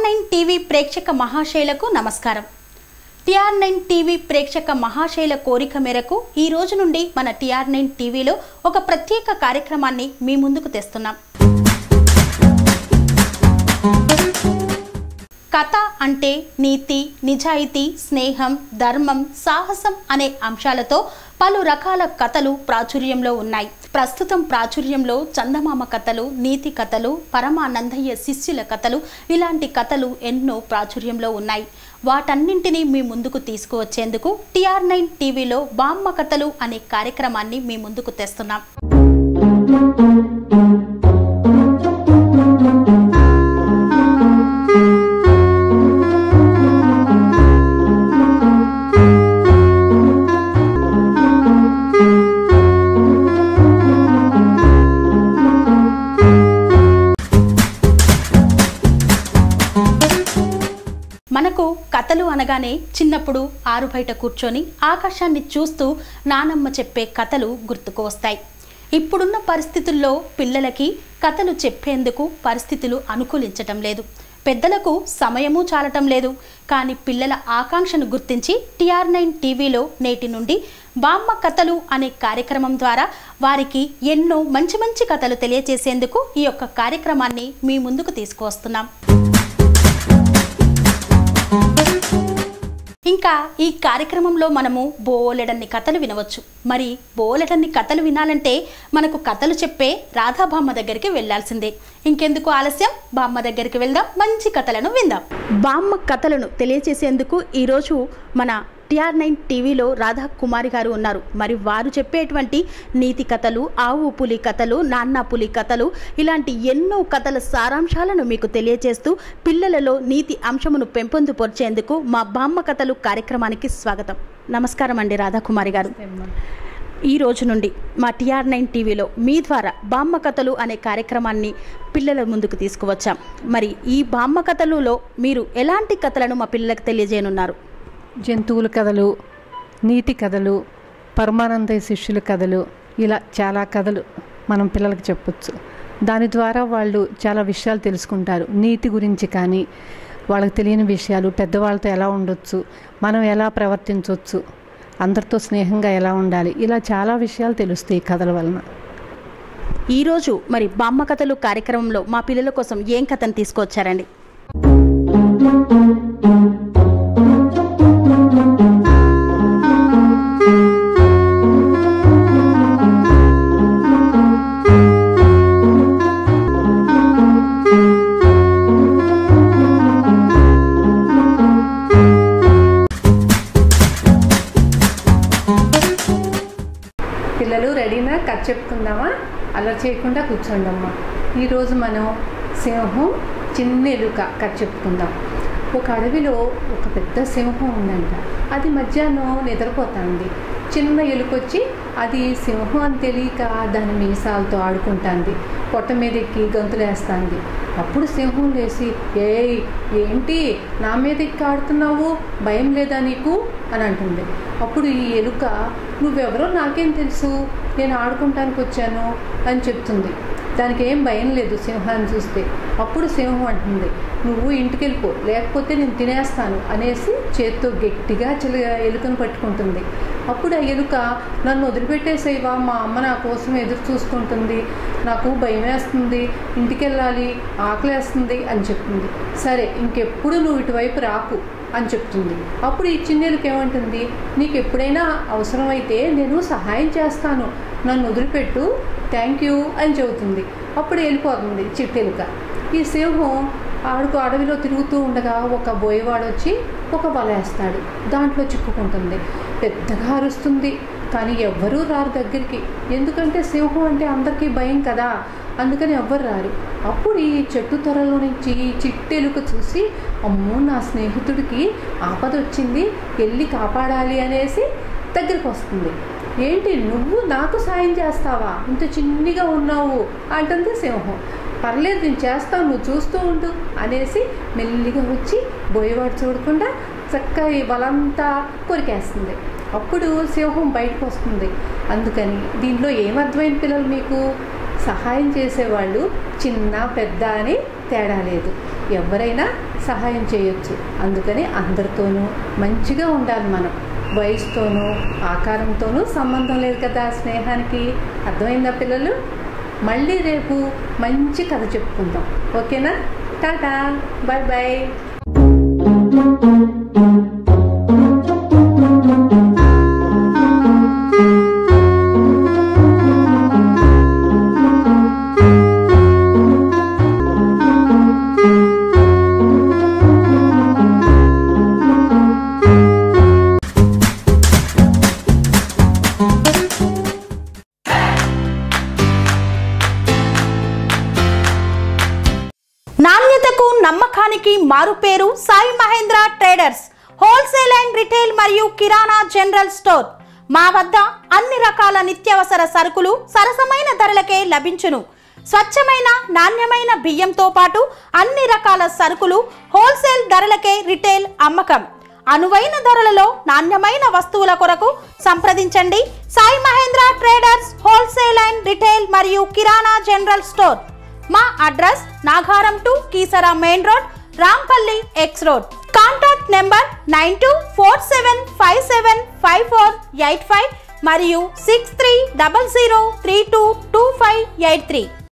nine TV ప్రేక్షక మహాశైలకు నమస్కారం TR nine TV ప్రేక్షక మహాశైల కోరిక మేరకు ఈ రోజు నుండి మన టిఆర్ నైన్ టీవీలో ఒక ప్రత్యేక కార్యక్రమాన్ని మీ ముందుకు తెస్తున్నాం కథ అంటే నీతి నిజాయితీ స్నేహం ధర్మం సాహసం అనే అంశాలతో పలు రకాల కథలు ప్రాచుర్యంలో ఉన్నాయి ప్రస్తుతం ప్రాచుర్యంలో చందమామ కథలు నీతి కథలు పరమానందయ్య శిష్యుల కథలు ఇలాంటి కథలు ఎన్నో ప్రాచుర్యంలో ఉన్నాయి వాటన్నింటినీ మీ ముందుకు తీసుకువచ్చేందుకు టిఆర్ నైన్ టీవీలో బామ్మ కథలు అనే కార్యక్రమాన్ని మీ ముందుకు తెస్తున్నాం మనకు కథలు అనగానే చిన్నప్పుడు ఆరు బయట కూర్చొని ఆకాశాన్ని చూస్తూ నానమ్మ చెప్పే కథలు గుర్తుకు వస్తాయి ఇప్పుడున్న పరిస్థితుల్లో పిల్లలకి కథలు చెప్పేందుకు పరిస్థితులు అనుకూలించటం లేదు పెద్దలకు సమయము చాలటం లేదు కానీ పిల్లల ఆకాంక్షను గుర్తించి టిఆర్ నైన్ టీవీలో నేటి నుండి బామ్మ కథలు అనే కార్యక్రమం ద్వారా వారికి ఎన్నో మంచి మంచి కథలు తెలియజేసేందుకు ఈ యొక్క కార్యక్రమాన్ని మీ ముందుకు తీసుకువస్తున్నాం ఇంకా ఈ కార్యక్రమంలో మనము బోలెడన్ని కథలు వినవచ్చు మరి బోలెడన్ని కథలు వినాలంటే మనకు కథలు చెప్పే రాధా బామ్మ దగ్గరికి వెళ్ళాల్సిందే ఇంకెందుకు ఆలస్యం బామ్మ దగ్గరికి వెళ్దాం మంచి కథలను విందాం బామ్మ కథలను తెలియచేసేందుకు ఈరోజు మన టిఆర్ నైన్ టీవీలో రాధా కుమారి గారు ఉన్నారు మరి వారు చెప్పేటువంటి నీతి కథలు ఆవు పులి కథలు నాన్న పులి కథలు ఇలాంటి ఎన్నో కథల సారాంశాలను మీకు తెలియజేస్తూ పిల్లలలో నీతి అంశమును పెంపొందుపరిచేందుకు మా బామ్మ కథలు కార్యక్రమానికి స్వాగతం నమస్కారం అండి రాధాకుమారి గారు ఈ రోజు నుండి మా టిఆర్ నైన్ టీవీలో మీ ద్వారా బామ్మ కథలు అనే కార్యక్రమాన్ని పిల్లల ముందుకు తీసుకువచ్చాం మరి ఈ బామ్మ కథలులో మీరు ఎలాంటి కథలను మా పిల్లలకు తెలియజేయనున్నారు జంతువుల కథలు నీతి కథలు పరమానంద శిష్యుల కథలు ఇలా చాలా కథలు మనం పిల్లలకు చెప్పొచ్చు దాని ద్వారా వాళ్ళు చాలా విషయాలు తెలుసుకుంటారు నీతి గురించి కానీ వాళ్ళకి తెలియని విషయాలు పెద్దవాళ్ళతో ఎలా ఉండొచ్చు మనం ఎలా ప్రవర్తించవచ్చు అందరితో స్నేహంగా ఎలా ఉండాలి ఇలా చాలా విషయాలు తెలుస్తాయి ఈ కథల వలన ఈరోజు మరి బామ్మ కథలు కార్యక్రమంలో మా పిల్లల కోసం ఏం కథను తీసుకొచ్చారండి పిల్లలు రెడీనా కథ చెప్పుకుందామా అలా చేయకుండా కూర్చోండమ్మా ఈరోజు మనం సింహం చిన్న ఎలుక కథ చెప్పుకుందాం ఒక అడవిలో ఒక పెద్ద సింహం ఉందంట అది మధ్యాహ్నం నిద్రపోతుంది చిన్న ఎలుకొచ్చి అది సింహం అని తెలియక దాని మీసాలతో ఆడుకుంటుంది పొట్ట మీద ఎక్కి గంతులేస్తుంది అప్పుడు సింహం లేచి ఏయ్ ఏంటి నా మీద ఎక్కి ఆడుతున్నావు భయం లేదా నీకు అని అంటుంది అప్పుడు ఈ ఎలుక నువ్వెవరో నాకేం తెలుసు నేను ఆడుకుంటానికి వచ్చాను అని చెప్తుంది దానికి ఏం భయం లేదు సింహాన్ని చూస్తే అప్పుడు సింహం అంటుంది నువ్వు ఇంటికి వెళ్ళిపో లేకపోతే నేను తినేస్తాను అనేసి చేత్తో గట్టిగా చిల ఎలుకను పట్టుకుంటుంది అప్పుడు ఆ ఎలుక నన్ను వదిలిపెట్టేసేవా మా అమ్మ నా కోసం ఎదురు చూసుకుంటుంది నాకు భయం వేస్తుంది ఇంటికి వెళ్ళాలి ఆకలేస్తుంది అని చెప్తుంది సరే ఇంకెప్పుడు నువ్వు ఇటువైపు రాకు అని చెప్తుంది అప్పుడు ఈ చిన్నెలుక ఏమంటుంది నీకు ఎప్పుడైనా అవసరమైతే నేను సహాయం చేస్తాను నన్ను వదిలిపెట్టు థ్యాంక్ యూ అని చెబుతుంది అప్పుడు వెళ్ళిపోతుంది చిట్టెలుక ఈ సింహం ఆడుకు అడవిలో తిరుగుతూ ఉండగా ఒక బోయవాడు వచ్చి ఒక వల వేస్తాడు దాంట్లో చిక్కుకుంటుంది పెద్దగా అరుస్తుంది కానీ ఎవ్వరూ రారు దగ్గరికి ఎందుకంటే సింహం అంటే అందరికీ భయం కదా అందుకని ఎవ్వరు రారు అప్పుడు ఈ చెట్టు త్వరలో నుంచి ఈ చిట్టెలుక చూసి అమ్మో నా స్నేహితుడికి ఆపద వచ్చింది వెళ్ళి కాపాడాలి అనేసి దగ్గరికి వస్తుంది ఏంటి నువ్వు నాకు సాయం చేస్తావా ఇంత చిన్నిగా ఉన్నావు అంటుంది సింహం పర్లేదు నేను చేస్తాను నువ్వు చూస్తూ ఉండు అనేసి మెల్లిగా వచ్చి బోయవాడు చూడకుండా చక్కగా ఈ బలంతా కొరికేస్తుంది అప్పుడు సింహం బయటకు వస్తుంది అందుకని దీనిలో ఏమర్థమైంది పిల్లలు మీకు సహాయం చేసేవాళ్ళు చిన్న పెద్ద అని తేడా లేదు ఎవరైనా సహాయం చేయొచ్చు అందుకని అందరితోనూ మంచిగా ఉండాలి మనం వయసుతోనూ ఆకారంతోనూ సంబంధం లేదు కదా స్నేహానికి అర్థమైందా పిల్లలు మళ్ళీ రేపు మంచి కథ చెప్పుకుందాం ఓకేనా టాటా బాయ్ బాయ్ నాణ్యతకు నమ్మకానికి మారుపేరు Sai Mahendra traders wholesale and retail మరియు కిరాణా జనరల్ స్టోర్ మా వద్ద అన్ని రకాల నిత్యావసర సరుకులు సరసమైన ధరలకే లభించును స్వచ్ఛమైన నాణ్యమైన బియ్యంతో పాటు అన్ని రకాల సరుకులు హోల్సేల్ ధరలకే రిటైల్ అమ్మకం అనువైన ధరలలో నాణ్యమైన వస్తువుల కొరకు సంప్రదించండి Sai Mahendra traders wholesale and retail మరియు కిరాణా జనరల్ స్టోర్ మా address Nagaram to Keesara main road Rampalli X road contact number nine two four seven five seven five four eight five మరియు six three double zero three two two five eight three